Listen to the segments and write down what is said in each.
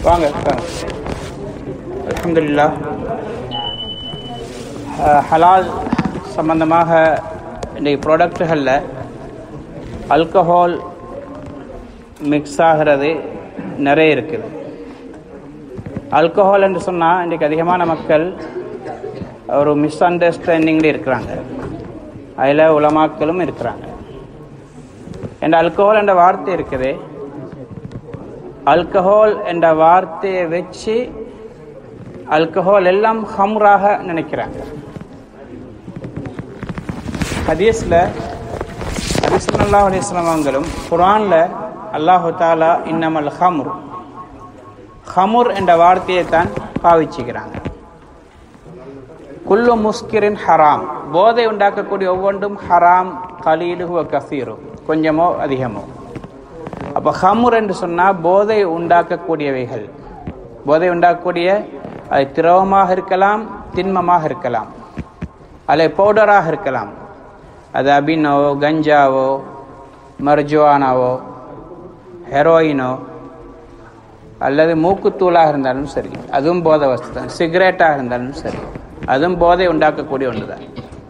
வாங்க வாங்க அல்ஹம்துலில்லாஹ் அஹ், ஹலால் சம்பந்தமாக இன்றைக்கு ப்ராடக்ட்டுகளில் ஆல்கஹால் மிக்ஸ் ஆகிறது நிறைய இருக்குது ஆல்கஹால் என்று சொன்னால் இன்றைக்கு அதிகமான மக்கள் ஒரு மிஸ் அண்டர்ஸ்டாண்டிங்கில் இருக்கிறாங்க அதில் உலமாக்களும் இருக்கிறாங்க என்ற ஆல்கஹால் என்ற வார்த்தை இருக்குது ஆல்கஹால் என்ற வார்த்தையை வச்சு ஆல்கஹால் எல்லாம் ஹம்ராக நினைக்கிறாங்க ஹதீஸில் ஹதீஸ் அல்லாஹ் அலிஸ்லாமங்களும் குரானில் அல்லாஹு தாலா இன்னமல் ஹம்ர் ஹமுர் என்ற வார்த்தையை தான் பாவிச்சுக்கிறாங்க குல்லு முஸ்கிரின் ஹராம் போதை உண்டாக்கக்கூடிய ஒவ்வொன்றும் ஹராம் கலீலுஹுவ கசீரு கொஞ்சமோ அதிகமோ அப்போ ஹமுர் என்று சொன்னால் போதை உண்டாக்கக்கூடியவைகள் போதை உண்டாக்கக்கூடிய அது திரவமாக இருக்கலாம் திண்மமாக இருக்கலாம் அல்லது பவுடராக இருக்கலாம் அது அபினோ கஞ்சாவோ மர்ஜுவானாவோ ஹெரோயினோ அல்லது மூக்குத்தூளாக இருந்தாலும் சரி அதுவும் போதை வஸ்து தான் சிகரெட்டாக இருந்தாலும் சரி அதுவும் போதை உண்டாக்கக்கூடிய ஒன்று தான்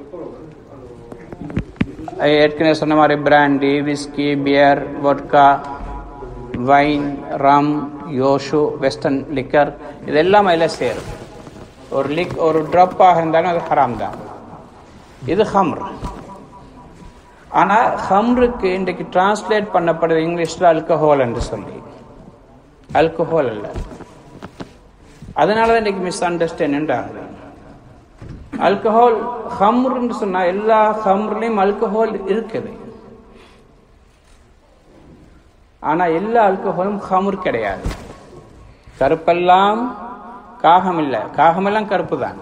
ஏற்கனவே சொன்ன மாதிரி brandy whisky beer vodka wine rum யோஷு வெஸ்டர்ன் லிக்கர் இதெல்லாம் அதில் சேரும் ஒரு லிக் ஒரு ட்ராப்பாக இருந்தாலும் அது ஹராம் தான் இது ஹம்ர் ஆனால் ஹம்ருக்கு இன்றைக்கு டிரான்ஸ்லேட் பண்ணப்படுது இங்கிலீஷில் அல்கஹோல் என்று சொல்லி அல்கஹோல் அல்ல அதனால தான் இன்றைக்கி மிஸ் அண்டர்ஸ்டாண்ட் ஆகுது அல்கஹால் ஹம்ருன்னு சொன்னால் எல்லா ஹம்ர்லேயும் அல்கஹால் இருக்குது ஆனால் எல்லா அல்கஹாலும் ஹம்ர் கிடையாது கருப்பெல்லாம் காகம் இல்லை காகமெல்லாம் கருப்பு தான்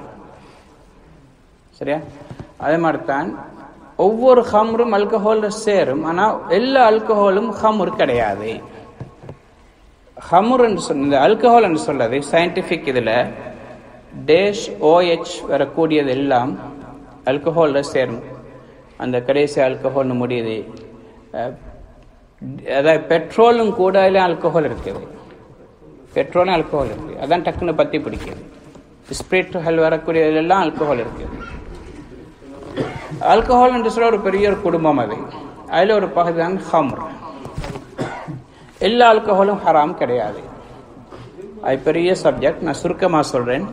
சரியா அதே மாதிரி தான் ஒவ்வொரு ஹம்ரும் அல்கஹாலில் சேரும் ஆனால் எல்லா அல்கஹாலும் ஹம்ர் கிடையாது ஹமுர் என்று சொன்ன இந்த அல்கஹால் என்று சொல்றது சயின்டிஃபிக் இதில் டேஷ் ஓஹெச் வரக்கூடியது எல்லாம் அல்கஹாலில் சேரும் அந்த கடைசி அல்கஹால்னு முடியுது அஹ், அதாவது பெட்ரோலும் கூட அதில் அல்கஹால் இருக்குது பெட்ரோலும் அல்கஹால் இருக்குது அதான் டக்குன்னு பற்றி பிடிக்குது ஸ்பிரிட்டுகள் வரக்கூடியதெல்லாம் அல்கஹால் இருக்குது ஆல்கஹால் என்று சொல்ல ஒரு பெரிய ஒரு குடும்பம் அது அதில் ஒரு பகுதி தான் ஹம்ர் எல்லா ஆல்கஹாலும் ஹராம் கிடையாது அது பெரிய சப்ஜெக்ட் நான் சுருக்கமாக சொல்கிறேன்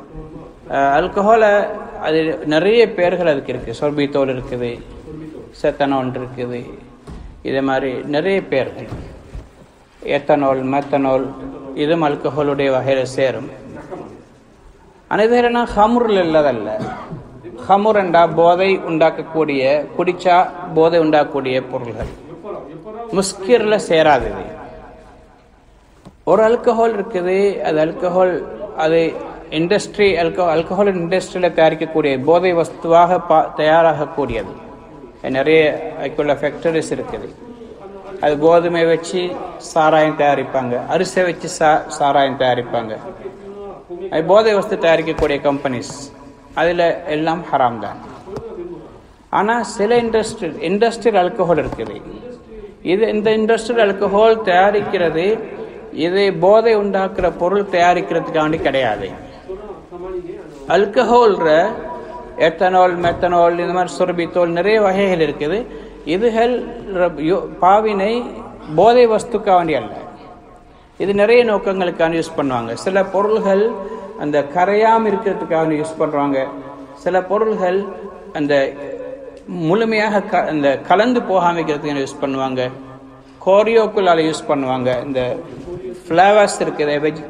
ஆல்கஹாலை அது நிறைய பேர்கள் அதுக்கு இருக்குது சொர்பித்தோல் இருக்குது செத்தனால் இருக்குது இதே மாதிரி நிறைய பேர்கள் எத்தனால் மெத்தனால் இதுவும் ஆல்கஹாலுடைய வகையில் சேரும் ஆனால் இது என்ன ஹமுரில் இல்லாதல்ல ஹமுர் என்றா போதை உண்டாக்கக்கூடிய குடிச்சா போதை உண்டாக்கக்கூடிய பொருள்கள் முஸ்கிரில் சேராது இது ஒரு அல்கஹால் இருக்குது அது அல்கஹால் அது இண்டஸ்ட்ரி அல்கோ அல்கஹால் இண்டஸ்ட்ரியில் தயாரிக்கக்கூடிய போதை வஸ்துவாக பா தயாராகக்கூடியது நிறைய அதுக்குள்ள ஃபேக்டரிஸ் இருக்குது அது கோதுமை வச்சு சாராயம் தயாரிப்பாங்க அரிசி வச்சு சா சாராயம் தயாரிப்பாங்க அது போதை வஸ்து தயாரிக்கக்கூடிய கம்பெனிஸ் அதில் எல்லாம் ஹராம் தான் ஆனால் சில இண்டஸ்ட்ரி இண்டஸ்ட்ரியல் அல்கஹால் இருக்குது இது இந்த இண்டஸ்ட்ரியல் அல்கஹால் தயாரிக்கிறது இது போதை உண்டாக்குற பொருள் தயாரிக்கிறதுக்காண்டி கிடையாது அல்கஹால்ற எத்தனால் மெத்தனால் இந்த மாதிரி சுரபித்தோல் நிறைய வகைகள் இருக்குது இதுகள் ர- யோ- பாவினை போதை வஸ்துக்காக வேண்டி அல்ல இது நிறைய நோக்கங்களுக்கான யூஸ் பண்ணுவாங்க சில பொருள்கள் அந்த கரையாம இருக்கிறதுக்காக யூஸ் பண்ணுறாங்க சில பொருள்கள் அந்த முழுமையாக க அந்த கலந்து போகாம இருக்கிறதுக்கு யூஸ் பண்ணுவாங்க கோரியோக்குள்ளால யூஸ் பண்ணுவாங்க இந்த ஃப்ளேவர்ஸ் இருக்குது வெஜ்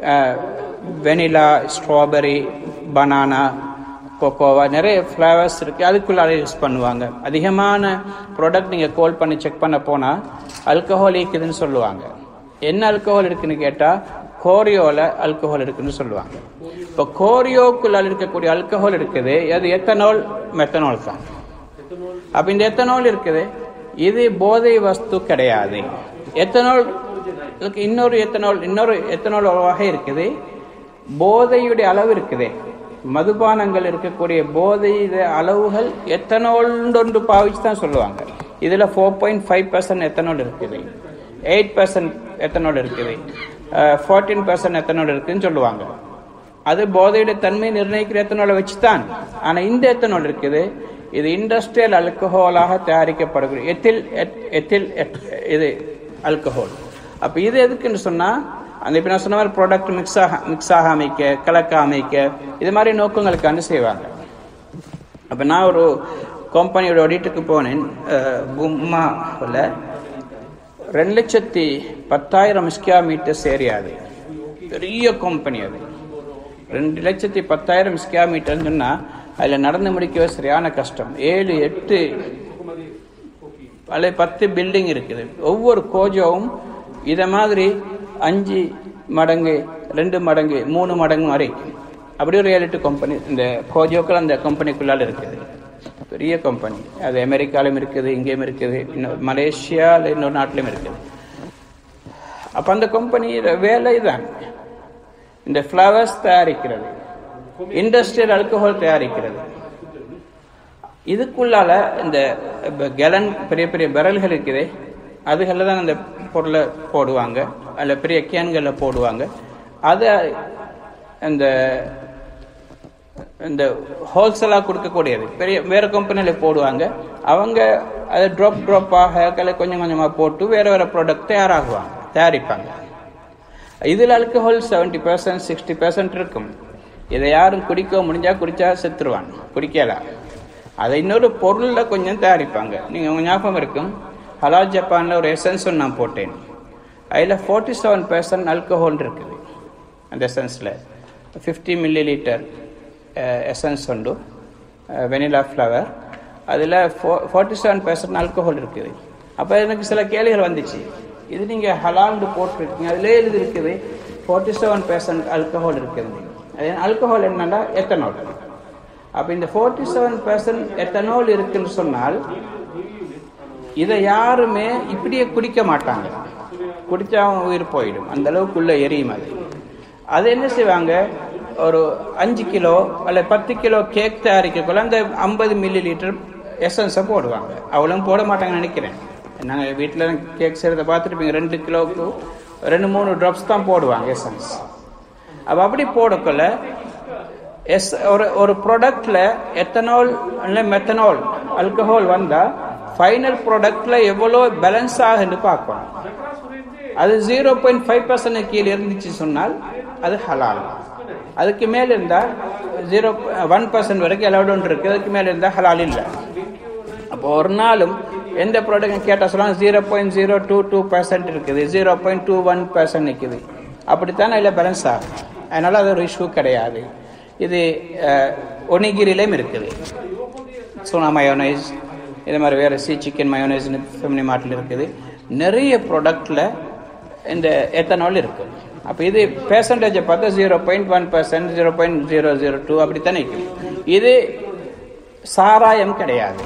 வெனிலா ஸ்ட்ராபெரி பனானா கொக்கோவா நிறைய ஃப்ளேவர்ஸ் இருக்குது அதுக்குள்ளால யூஸ் பண்ணுவாங்க அதிகமான ப்ராடக்ட் நீங்கள் கால் பண்ணி செக் பண்ண போனால் அல்கஹால் இருக்குதுன்னு சொல்லுவாங்க என்ன அல்கஹால் இருக்குன்னு கேட்டால் கோரியோவில் அல்கஹால் இருக்குன்னு சொல்லுவாங்க இப்போ கோரியோக்குள்ளால் இருக்கக்கூடிய அல்கஹால் இருக்குது அது எத்தனால் மெத்தனால் தான் அப்போ இந்த எத்தனால் இருக்குது இது போதை வஸ்து கிடையாது எத்தனால் இதுக்கு இன்னொரு எத்தனால் இன்னொரு எத்தனால் ஒரு வகை இருக்குது போதையுடைய அளவு இருக்குது மதுபானங்கள் இருக்கக்கூடிய போதை அளவுகள் எத்தனால் ஒன்று பாவிச்சு தான் சொல்லுவாங்க இதில் four point five percent ethanol இருக்குது எயிட் பர்சன்ட் எத்தனால் இருக்குது ஃபோர்டீன் பர்சன்ட் எத்தனால் இருக்குதுன்னு சொல்லுவாங்க அது போதையுடைய தன்மை நிர்ணயிக்கிற எத்தனாலை வச்சு தான் ஆனால் இந்த எத்தனால் இருக்குது இது இண்டஸ்ட்ரியல் அல்கஹோலாக தயாரிக்கப்படுகிறது எத்தில் எத்தில் இது அல்கஹோல் அப்போ இது எதுக்குன்னு சொன்னால் அந்த இப்போ நான் சொன்ன மாதிரி ப்ராடக்ட் மிக்ஸ் ஆக மிக்ஸ் ஆக அமைக்க கலக்க அமைக்க இது மாதிரி நோக்கங்களுக்காண்டு செய்வாங்க அப்போ நான் ஒரு கம்பெனியோட ஆடிட்டுக்கு போனேன் கும்மாவில் ரெண்டு லட்சத்தி பத்தாயிரம் ஸ்கொயர் மீட்டர்ஸ் ஏரியா அது பெரிய கம்பெனி அது ரெண்டு லட்சத்தி பத்தாயிரம் ஸ்கொயர் மீட்டர்னு சொன்னால் அதில் நடந்து முடிக்கவே சரியான கஷ்டம் ஏழு எட்டு அல்லது பத்து பில்டிங் இருக்குது ஒவ்வொரு கோஜோவும் இதை மாதிரி அஞ்சு மடங்கு ரெண்டு மடங்கு மூணு மடங்கு வரை அப்படி ஒரு ஏழு எட்டு கம்பெனி இந்த கோஜோக்கள் அந்த கம்பெனிக்குள்ளால் இருக்குது பெரிய கம்பெனி அது அமெரிக்காலையும் இருக்குது இங்கேயும் இருக்குது இன்னும் மலேசியாவில் இன்னொரு நாட்டிலையும் இருக்குது அப்போ அந்த கம்பெனி வேலை தான் இந்த ஃப்ளவர்ஸ் தயாரிக்கிறது இண்டஸ்ட்ரியல் அல்கஹால் தயாரிக்கிறது இதுக்குள்ளால இந்த கெலன் பெரிய பெரிய பெரல்கள் இருக்குது அதுகளில் தான் அந்த பொருளை போடுவாங்க அதில் பெரிய கேன்களில் போடுவாங்க அதை அந்த இந்த ஹோல்சேலாக கொடுக்கக்கூடியது பெரிய வேறு கம்பெனியில் போடுவாங்க அவங்க அதை ட்ராப் ட்ராப்பாக கலை கொஞ்சம் கொஞ்சமாக போட்டு வேறு வேறு ப்ராடக்ட் தயாராகுவாங்க தயாரிப்பாங்க இதில் alcohol seventy percent sixty percent இருக்கும் இதை யாரும் குடிக்க முடிஞ்சால் குடித்தா செத்துருவான் குடிக்கலாம் அதை இன்னொரு பொருளில் கொஞ்சம் தயாரிப்பாங்க நீங்கள் உங்கள் ஞாபகம் இருக்கும் ஹலால் ஜப்பானில் ஒரு எசன்ஸ் ஒன்று நான் போட்டேன் அதில் ஃபோர்ட்டி செவன் பர்சன்ட் அல்கஹால் இருக்குது அந்த எசன்ஸில் ஃபிஃப்டி மில்லி லிட்டர் எசன்ஸ் உண்டு வெனிலா ஃப்ளவர் அதில் ஃபோ ஃபார்ட்டி செவன் பர்சன்ட் அல்கஹால் இருக்குது அப்போ எனக்கு சில கேள்விகள் வந்துச்சு இது நீங்கள் ஹலால்னு போட்டிருக்கீங்க அதிலே எழுதி இருக்குது ஃபார்ட்டி செவன் பர்சன்ட் அல்கஹால் இருக்குது அது அல்கஹால் என்னன்னா எத்தனால் அப்போ இந்த ஃபோர்ட்டி செவன் பர்சன்ட் எத்தனால் இருக்குன்னு சொன்னால் இதை யாருமே இப்படியே குடிக்க மாட்டாங்க குடிச்சா அவன் உயிர் போயிடும் அந்த அளவுக்குள்ள எரியும் அது அது என்ன செய்வாங்க ஒரு அஞ்சு கிலோ அல்ல பத்து கிலோ கேக் தயாரிக்கக்குள்ள அந்த ஐம்பது மில்லி லிட்டர் எசன்ஸை போடுவாங்க அவ்வளோ போட மாட்டாங்கன்னு நினைக்கிறேன் நாங்கள் வீட்டில் கேக் செய்கிறத பார்த்துருப்பீங்க ரெண்டு கிலோவுக்கு ரெண்டு மூணு ட்ராப்ஸ் தான் போடுவாங்க எசன்ஸ் அப்போ அப்படி போடக்குள்ள எஸ் ஒரு ஒரு ப்ராடக்டில் எத்தனால் இல்லை மெத்தனால் அல்கஹால் வந்தால் ஃபைனல் ப்ராடக்டில் எவ்வளோ பேலன்ஸ் ஆகுன்னு பார்க்கணும் அது ஜீரோ பாயிண்ட் ஃபைவ் பர்சன்ட் கீழே இருந்துச்சு சொன்னால் அது ஹலால் அதுக்கு மேலே இருந்தால் ஜீரோ ஒன் பர்சன்ட் வரைக்கும் அலௌட் இருக்குது அதுக்கு மேலே இருந்தால் ஹலால் இல்லை அப்போ ஒரு நாளும் எந்த ப்ராடக்ட் கேட்டால் சொல்லலாம் zero point zero two two percent இருக்குது zero point two one percent நிற்குது அப்படித்தான் அதில் பேலன்ஸ் ஆகும் அதனால் அது ஒரு இஷ்யூ கிடையாது இது ஒனிகிரிலையும் இருக்குது சோனா மயோனைஸ் இது மாதிரி வேறு சி சிக்கன் மயோனைஸ்னு ஃபெமினி மார்ட்டில் இருக்குது நிறைய ப்ராடக்டில் இந்த எத்தனால் இருக்குது அப்போ இது பெர்சன்டேஜை பார்த்தா zero point one percent zero point zero zero two அப்படித்தானே இருக்குது இது சாராயம் கிடையாது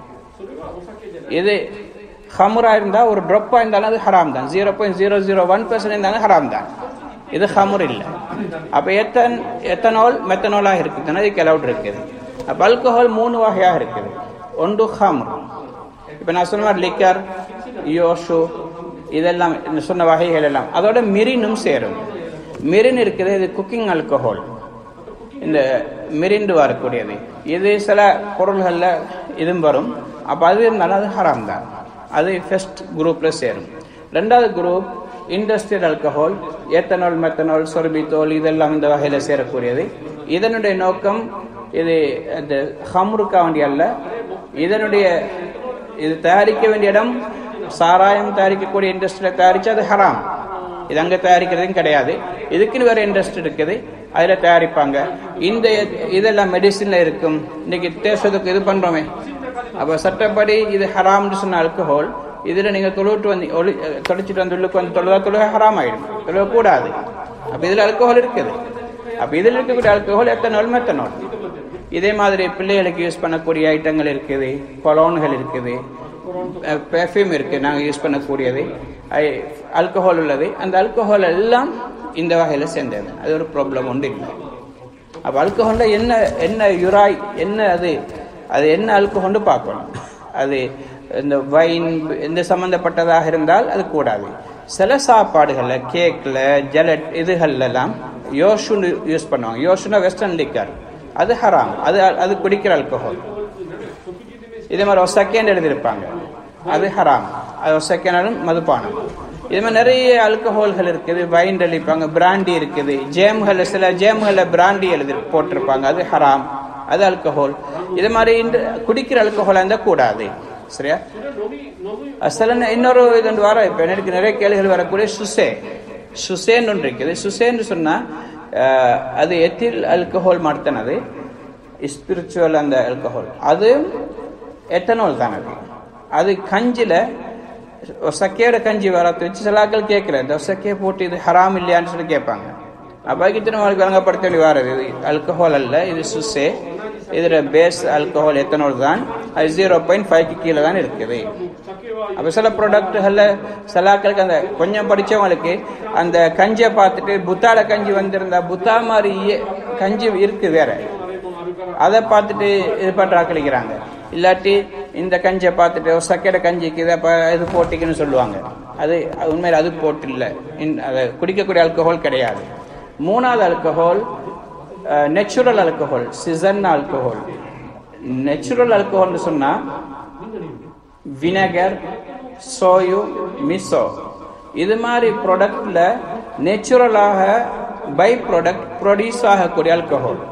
இது ஹமுரா இருந்தால் ஒரு ட்ரப்பாக இருந்தாலும் அது ஹராம் தான் zero point zero zero one percent இருந்தாலும் ஹராம் தான் இது ஹமுர் இல்லை அப்போ எத்தன் எத்தனால் மெத்தனாலாக இருக்குதுன்னா இதுக்கு அலவுட் இருக்குது அப்போ அல்கஹால் மூணு வகையாக இருக்குது ஒன்று ஹமுர் இப்போ நான் சொன்ன மாதிரி லிக்கர் யோஷு இதெல்லாம் சொன்ன வகைகள் எல்லாம் அதோட மிரினும் சேரும் மிரின் இருக்குது இது குக்கிங் அல்கஹால் இந்த மிரிண்டு வரக்கூடியது இது சில பொருள்களில் இதுவும் வரும் அப்போ அது இருந்தாலும் அது ஹராம் தான் அது ஃபர்ஸ்ட் குரூப்பில் சேரும் ரெண்டாவது group industrial alcohol ethanol methanol sorbitol இதெல்லாம் இந்த வகையில் சேரக்கூடியது இதனுடைய நோக்கம் இது இந்த ஹம்ருக்கா வேண்டிய அல்ல இதனுடைய இது தயாரிக்க வேண்டிய இடம் சாராயம் தயாரிக்கக்கூடிய இண்டஸ்ட்ரியில் தயாரித்து அது ஹராம் இது அங்கே தயாரிக்கிறதும் கிடையாது இதுக்குன்னு வேறு இண்டஸ்ட்ரி இருக்குது அதில் தயாரிப்பாங்க இந்த இதெல்லாம் மெடிசினில் இருக்கும் இன்னைக்கு தேசத்துக்கு இது பண்ணுறோமே அப்போ சட்டப்படி இது ஹராம்னு சொன்ன அல்கஹால் இதில் நீங்கள் தொழுவிட்டு வந்து ஒளி தொலைச்சிட்டு வந்து உள்ளுக்கு வந்து தொழுதா தொழுக ஹராம் ஆகிடும் தொழுவக்கூடாது அப்போ இதில் அல்கஹால் இருக்குது அப்போ இதில் இருக்கக்கூடிய அல்கஹால் எத்தனால் மெத்தனால் இதே மாதிரி பிள்ளைகளுக்கு யூஸ் பண்ணக்கூடிய ஐட்டங்கள் இருக்குது கொலோன்கள் இருக்குது பெர்ஃப்யூம் இருக்குது நாங்கள் யூஸ் பண்ணக்கூடியது அல்கஹால் உள்ளது அந்த அல்கஹால் எல்லாம் இந்த வகையில் சேர்ந்தது அது ஒரு ப்ராப்ளம் ஒன்று இல்லை அப்போ அல்கஹாலில் என்ன என்ன யுராய் என்ன அது அது என்ன அல்கஹால்னு பார்க்கணும் அது இந்த வைன் இந்த சம்மந்தப்பட்டதாக இருந்தால் அது கூடாது சில சாப்பாடுகளில் கேக்கில் ஜெலட் இதுகள்லாம் யோஷுன்னு யூஸ் பண்ணுவாங்க யோஷுனா வெஸ்டர்ன் லிக்கர் அது ஹராம் அது அது குடிக்கிற ஆல்கஹால் இதே மாதிரி ஒரு செகண்ட் எழுதியிருப்பாங்க அது ஹராம் அது ஒரு செகண்டும் மதுபானம் இது மாதிரி நிறைய ஆல்கஹால்கள் இருக்குது வைன் அளிப்பாங்க பிராண்டி இருக்குது ஜேம்கள் சில ஜேம்களில் பிராண்டி எழுதி போட்டிருப்பாங்க அது ஹராம் அது ஆல்கஹால் இது மாதிரி இந்த குடிக்கிற ஆல்கஹாலாக இருந்தால் கூடாது சரியா சில இன்னொரு இது ஒன்று வர இப்போ எனக்கு நிறைய கேள்விகள் வரக்கூடிய சுசே சுசேன்னு ஒன்று இருக்குது சுசேன்னு சொன்னால் அது எத்தில் ஆல்கஹால் மாட்டனது ஸ்பிரிச்சுவல் அந்த ஆல்கஹால் அது எத்தனால் தான் அது அது கஞ்சியில் ஒசக்கையோட கஞ்சி வரத்து வச்சு சிலாக்கள் கேட்குறேன் இந்த ஒசக்கையை போட்டு இது ஹராம் இல்லையான்னு சொல்லி கேட்பாங்க அப்போக்கு திரும்ப வழங்கப்படுத்த வேண்டி வர்றது இது ஆல்கஹால் அல்ல இது சுசே இதில் பேஸ் ஆல்கஹால் எத்தனால் தான் அது ஜீரோ பாயிண்ட் ஃபைவ்க்கு கீழே தான் இருக்குது அப்போ சில ப்ராடக்ட்டுகளில் சிலாக்களுக்கு அந்த கொஞ்சம் படித்தவங்களுக்கு அந்த கஞ்சியை பார்த்துட்டு புத்தால கஞ்சி வந்திருந்தா புத்தா மாதிரி கஞ்சி இருக்குது வேற அதை பார்த்துட்டு இது பண்ணுறா கழிக்கிறாங்க இல்லாட்டி இந்த கஞ்சியை பார்த்துட்டு சக்கரை கஞ்சிக்கு இதை இது போட்டிக்குன்னு சொல்லுவாங்க அது உண்மையில் அது போட்டு இல்லை அதை குடிக்கக்கூடிய ஆல்கஹால் கிடையாது மூணாவது ஆல்கஹால் நெச்சுரல் ஆல்கஹால் சிசன் ஆல்கஹால் நெச்சுரல் ஆல்கஹால்னு சொன்னால் வினகர் சோயு மிசோ இது மாதிரி ப்ராடக்டில் நேச்சுரலாக பை ப்ராடக்ட் ப்ரொடியூஸ் ஆகக்கூடிய ஆல்கஹால்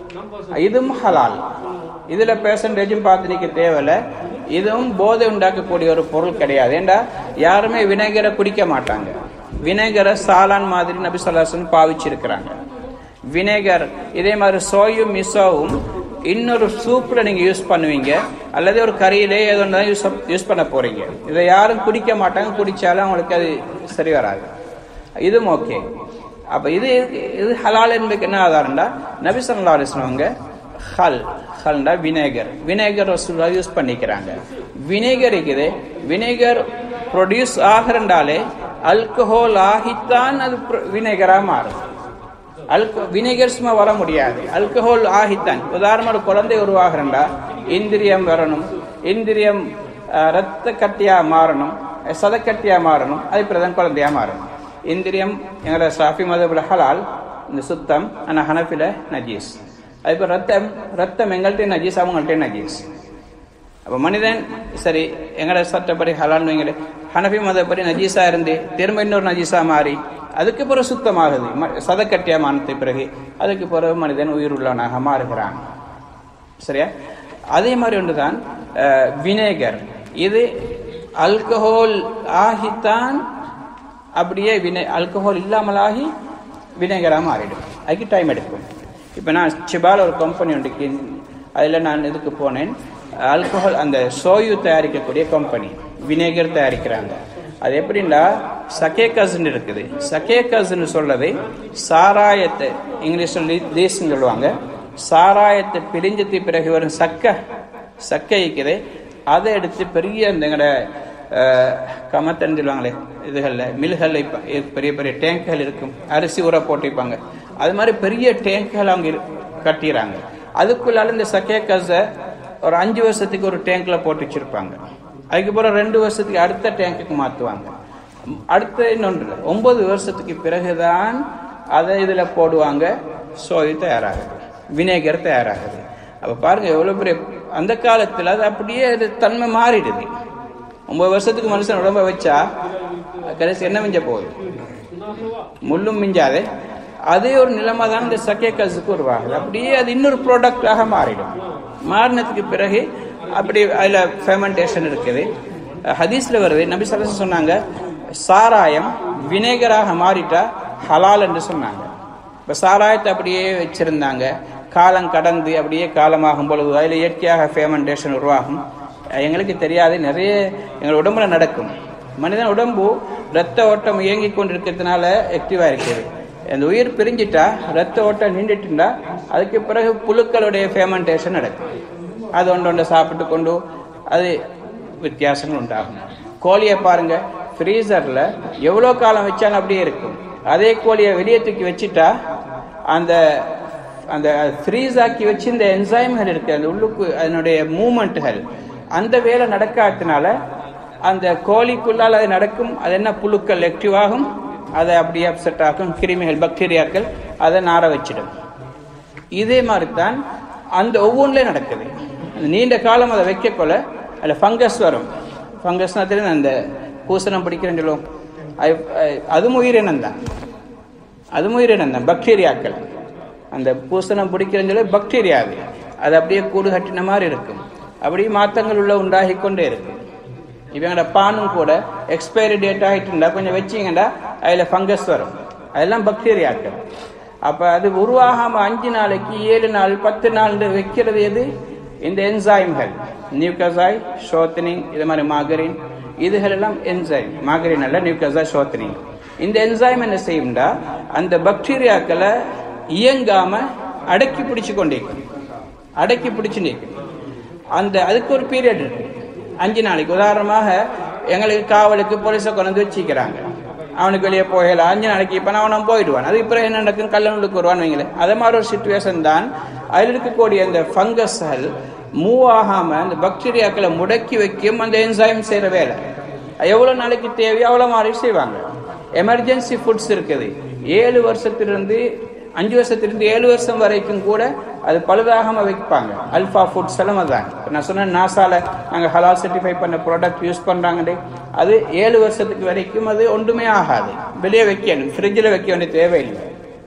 இதுவும் ஹலால் இதில் பெர்சன்டேஜும் பார்த்து நிற்க தேவையில்லை இதுவும் போதை உண்டாக்கக்கூடிய ஒரு பொருள் கிடையாது ஏண்டா யாருமே வினைகரை குடிக்க மாட்டாங்க வினைகரை சாலான் மாதிரி நபி சொல்லாசன் பாவிச்சிருக்கிறாங்க வினேகர் இதே மாதிரி சோயும் மிசோவும் இன்னொரு சூப்பில் நீங்கள் யூஸ் பண்ணுவீங்க அல்லது ஒரு கறியிலே ஏதோ ஒன்று தான் யூஸ் யூஸ் பண்ண போகிறீங்க இதை யாரும் குடிக்க மாட்டாங்க குடித்தாலும் அவங்களுக்கு அது சரி வராது இதுவும் ஓகே அப்போ இது இது ஹலால் என்பதுக்கு என்ன ஆதாரம்டா நபி சொல்லா அலிஸ்லவங்க ஹல் ஹல்டா வினேகர் வினேகர் வசூலாக யூஸ் பண்ணிக்கிறாங்க வினேகர் இருக்குது வினேகர் ப்ரொடியூஸ் ஆகிறண்டாலே அல்கஹோல் ஆகித்தான் அது வினேகராக மாறும் அல்கோ வினேகர் சும்மா வர முடியாது அல்கஹோல் ஆகித்தான் உதாரணம் ஒரு குழந்தை உருவாகிறண்டா இந்திரியம் வரணும் இந்திரியம் ரத்த கட்டியா மாறணும் சதக்கட்டியா மாறணும் அது பிறதான் குழந்தையா மாறணும் இந்திரியம் எங்களோட சாஃபி மதபுல ஹலால் இந்த சுத்தம் ஆனால் ஹனஃபில நஜீஸ் இப்போ ரத்தம் ரத்தம் எங்கள்கிட்ட நஜீஸ் அவங்கள்ட்ட நஜீஸ் அப்போ மனிதன் சரி எங்களோட சட்டப்படி ஹலால் வைங்களே ஹனஃபி மதப்படி நஜீஸா இருந்து திரும்ப இன்னொரு நஜீஸா மாறி அதுக்கு பிறகு சுத்தமாகுது சதக்கட்டியா மானத்தை பிறகு அதுக்கு பிறகு மனிதன் உயிர் உள்ளவனாக மாறுகிறான் சரியா அதே மாதிரி ஒன்று தான் வினேகர் இது அல்கஹோல் ஆகித்தான் அப்படியே வினை அல்கஹோல் இல்லாமலாகி வினேகராக மாறிடும் அதுக்கு டைம் எடுக்கும் இப்போ நான் சிபால் ஒரு கம்பெனி உண்டுக்கு அதில் நான் இதுக்கு போனேன் ஆல்கஹால் அந்த சோயு தயாரிக்கக்கூடிய கம்பெனி வினேகர் தயாரிக்கிறாங்க அது எப்படின்னா சகேகஸ்ன்னு இருக்குது சகேகஸ்ன்னு சொல்றது சாராயத்தை இங்கிலீஷில் லீஸ்ன்னு சொல்லுவாங்க சாராயத்தை பிரிஞ்சது பிறகு வரும் சக்கை சக்கை இருக்குது அதை எடுத்து பெரிய அந்த எங்களோட கமத்தன்னு சொல்லுவாங்களே இதுகளில் மில்களில் இப்போ பெரிய பெரிய டேங்குகள் இருக்கும் அரிசி உர போட்டிருப்பாங்க அது மாதிரி பெரிய டேங்குகள் அவங்க கட்டிடுறாங்க அதுக்குள்ளால இந்த சக்கேக்கஸை ஒரு அஞ்சு வருஷத்துக்கு ஒரு டேங்க்ல போட்டு வச்சிருப்பாங்க அதுக்கப்புறம் ரெண்டு வருஷத்துக்கு அடுத்த டேங்குக்கு மாற்றுவாங்க அடுத்த இன்னொன்று ஒன்பது வருஷத்துக்கு பிறகுதான் அதை இதில் போடுவாங்க சோய் தயாராகுது வினேகர் தயாராகுது அப்போ பாருங்க எவ்வளோ பெரிய அந்த காலத்தில் அது அப்படியே அது தன்மை மாறிடுது ஒன்பது வருஷத்துக்கு மனுஷன் உடம்ப வச்சா கடைசி என்ன மிஞ்ச போகுது முள்ளும் மிஞ்சாதே அதே ஒரு நிலைமை தான் இந்த சக்கேக்கஸுக்கு உருவாகுது அப்படியே அது இன்னொரு ப்ராடக்டாக மாறிடும் மாறினதுக்கு பிறகு அப்படி அதில் ஃபெர்மெண்டேஷன் இருக்குது ஹதீஸில் வருது நபி சலச சொன்னாங்க சாராயம் வினேகராக மாறிட்டா ஹலால் என்று சொன்னாங்க இப்போ சாராயத்தை அப்படியே வச்சிருந்தாங்க காலம் கடந்து அப்படியே காலமாகும் பொழுது அதில் இயற்கையாக ஃபெர்மெண்டேஷன் உருவாகும் எங்களுக்கு தெரியாது நிறைய எங்கள் உடம்புல நடக்கும் மனிதன் உடம்பு ரத்த ஓட்டம் இயங்கி கொண்டிருக்கிறதுனால ஆக்டிவாக இருக்குது அந்த உயிர் பிரிஞ்சிட்டா ரத்த ஓட்டம் நின்றுட்டுண்டா அதுக்கு பிறகு புழுக்களுடைய ஃபேமெண்டேஷன் நடக்கும் அது ஒன்று ஒன்று சாப்பிட்டு கொண்டு அது வித்தியாசங்கள் உண்டாகும் கோழியை பாருங்க ஃப்ரீசரில் எவ்வளோ காலம் வச்சாலும் அப்படியே இருக்கும் அதே கோழியை வெளியே தூக்கி வச்சுட்டா அந்த அந்த ஃப்ரீஸ் ஆக்கி வச்சு இந்த என்சைம்கள் இருக்கு அந்த உள்ளுக்கு அதனுடைய மூமெண்ட்டுகள் அந்த வேலை நடக்காததுனால அந்த கோழிக்குள்ளால் அது நடக்கும் அது என்ன புழுக்கள் ஆக்டிவ் ஆகும் அதை அப்படியே அப்செட் ஆகும் கிருமிகள் பாக்டீரியாக்கள் அதை நார வச்சிடும் இதே மாதிரி தான் அந்த ஒவ்வொன்றிலையும் நடக்குது அந்த நீண்ட காலம் அதை வைக்கக்கொள்ள அதில் ஃபங்கஸ் வரும் ஃபங்கஸ்னா தெரியும் அந்த பூசணம் பிடிக்கிறேன்னு சொல்லுவோம் அது- அது- அதுவும் உயிரினம் தான் அதுவும் உயிரினம் தான் பாக்டீரியாக்கள் அந்த பூசணம் பிடிக்கிறேன்னு சொல்லி பாக்டீரியா அது அது அப்படியே கூடு கட்டின மாதிரி இருக்கும் அப்படியே மாற்றங்கள் உள்ள உண்டாகி கொண்டே இருக்கும் இவங்களோட பானும் கூட எக்ஸ்பைரி டேட் ஆகிட்டு இருந்தா கொஞ்சம் வச்சீங்கன்னா அதில் ஃபங்கஸ் வரும் அதெல்லாம் பாக்டீரியாக்கள் அப்போ அது உருவாகாம அஞ்சு நாளைக்கு ஏழு நாள் பத்து நாள் வைக்கிறது எது இந்த என்சைம்கள் நியூக்கசாய் ஷோத்தனிங் இது மாதிரி மாகரின் இதுகள் எல்லாம் என்சைம் மாகரின் அல்ல நியூக்கசாய் ஷோத்தனிங் இந்த என்சைம் என்ன செய்யும்டா அந்த பாக்டீரியாக்களை இயங்காம அடக்கி பிடிச்சு கொண்டிருக்கும் அடக்கி பிடிச்சு நிற்கும் அந்த அதுக்கு ஒரு பீரியட் இருக்கு அஞ்சு நாளைக்கு உதாரணமாக எங்களுக்கு காவலுக்கு போலீஸை கொண்டு வந்து வச்சுக்கிறாங்க அவனுக்கு வெளியே போகல அஞ்சு நாளைக்கு இப்போ அவன் போயிடுவான் அது பிறகு என்ன நடக்கும் கல்லணுக்கு வருவான்னு வைங்களேன் அதே மாதிரி ஒரு சுச்சுவேஷன் தான் அதில் இருக்கக்கூடிய அந்த ஃபங்கஸ்கள் மூவ் ஆகாம அந்த பாக்டீரியாக்களை முடக்கி வைக்கும் அந்த என்சைம் செய்யற வேலை எவ்வளோ நாளைக்கு தேவையோ அவ்வளோ மாதிரி செய்வாங்க எமர்ஜென்சி ஃபுட்ஸ் இருக்குது ஏழு வருஷத்திலிருந்து அஞ்சு வருஷத்திலிருந்து ஏழு வருஷம் வரைக்கும் கூட அது பழுதாகாம வைப்பாங்க அல்ஃபா ஃபுட்ஸ் எல்லாம் அதுதான் இப்ப நான் சொன்ன நாசால நாங்கள் ஹலால் சர்டிஃபை பண்ண ப்ராடக்ட் யூஸ் பண்றாங்களே அது ஏழு வருஷத்துக்கு வரைக்கும் அது ஒன்றுமே ஆகாது வெளியே வைக்கணும் ஃப்ரிட்ஜில் வைக்க வேண்டிய தேவையில்லை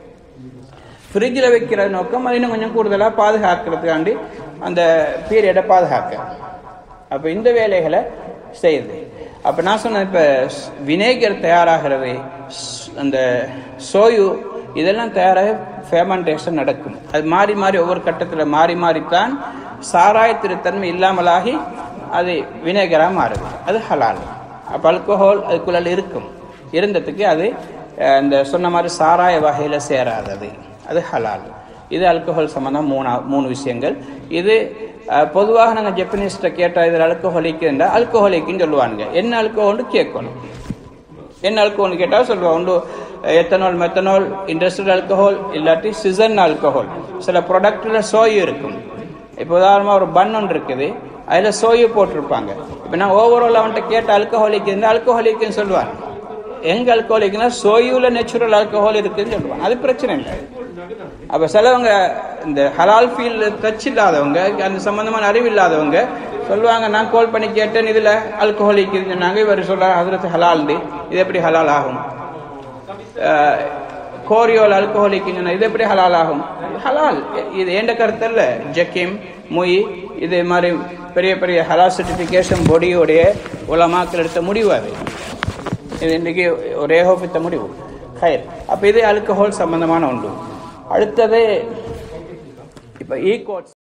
ஃப்ரிட்ஜில் வைக்கிற நோக்கம் அது இன்னும் கொஞ்சம் கூடுதலாக பாதுகாக்கிறதுக்காண்டி அந்த பீரியடை பாதுகாக்க அப்போ இந்த வேலைகளை செய்யுது அப்போ நான் சொன்னேன் இப்போ வினேகர் தயாராகிறது ஸ்- அந்த சோயு இதெல்லாம் தயாராக ஃபேமண்டேஷன் நடக்கும் அது மாறி மாறி ஒவ்வொரு கட்டத்தில் மாறி மாறித்தான் சாராய திருத்தன்மை இல்லாமலாகி அது வினேகராக மாறுது அது ஹலால் அப்போ அல்கோஹால் அதுக்குள்ள இருக்கும் இருந்ததுக்கு அது அஹ், இந்த சொன்ன மாதிரி சாராய வகையில் சேராதது அது ஹலால் இது அல்கோஹால் சம்பந்தம் மூணா மூணு விஷயங்கள் இது அஹ், பொதுவாக நாங்கள் ஜப்பனீஸ்கிட்ட கேட்டால் இதில் அல்கோஹோலிக் என்றால் அல்கோஹோலிக்குன்னு சொல்லுவாங்க என்ன அல்கோஹோல்னு கேட்கணும் என்ன அல்கோஹோல்னு கேட்டால் சொல்லுவாங்க ஒன்று எத்தனால் மெத்தனால் இண்டஸ்ட்ரியல் அல்கோஹால் இல்லாட்டி சிசன் அல்கோஹால் சில ப்ராடக்டில் சோயு இருக்கும் இப்போ உதாரணமாக ஒரு பன் ஒன்று இருக்குது அதில் சோயு போட்டிருப்பாங்க இப்போ நான் ஓவரால் அவன்கிட்ட கேட்ட அல்கோஹோலிக் இருந்தால் அல்கோஹோலிக்குன்னு சொல்லுவாங்க எங்க அல்கோஹோலிக்னா சோயுல நேச்சுரல் ஆல்கோஹால் இருக்குன்னு சொல்லுவாங்க அது பிரச்சனை இல்லை அப்ப சிலவங்க இந்த ஹலால் ஃபீல்டு டச் இல்லாதவங்க அந்த சம்பந்தமான அறிவு இல்லாதவங்க சொல்லுவாங்க நான் கால் பண்ணி கேட்டேன் இதுல அல்கோஹோலிக் சொன்னாங்க இவர் சொல்றாரு ஹசரத் ஹலால்ண்டு இது எப்படி ஹலால் ஆகும் அஹ், கோரியோல் அல்கோஹோலிக் இது எப்படி ஹலால் ஆகும் இது ஹலால் இது ஏண்ட கருத்து இல்ல ஜக்கீம் மொய் இது மாதிரி பெரிய பெரிய ஹலால் சர்டிஃபிகேஷன் பொடியோடைய உலமாக்கள் எடுத்த முடிவு அது இது இன்றைக்கு ஒரு ஏகோபித்த முடிவு ஹயர் அப்போ இது ஆல்கஹால் சம்பந்தமான ஒன்று அடுத்தது இப்போ ஈ கோட்ஸ்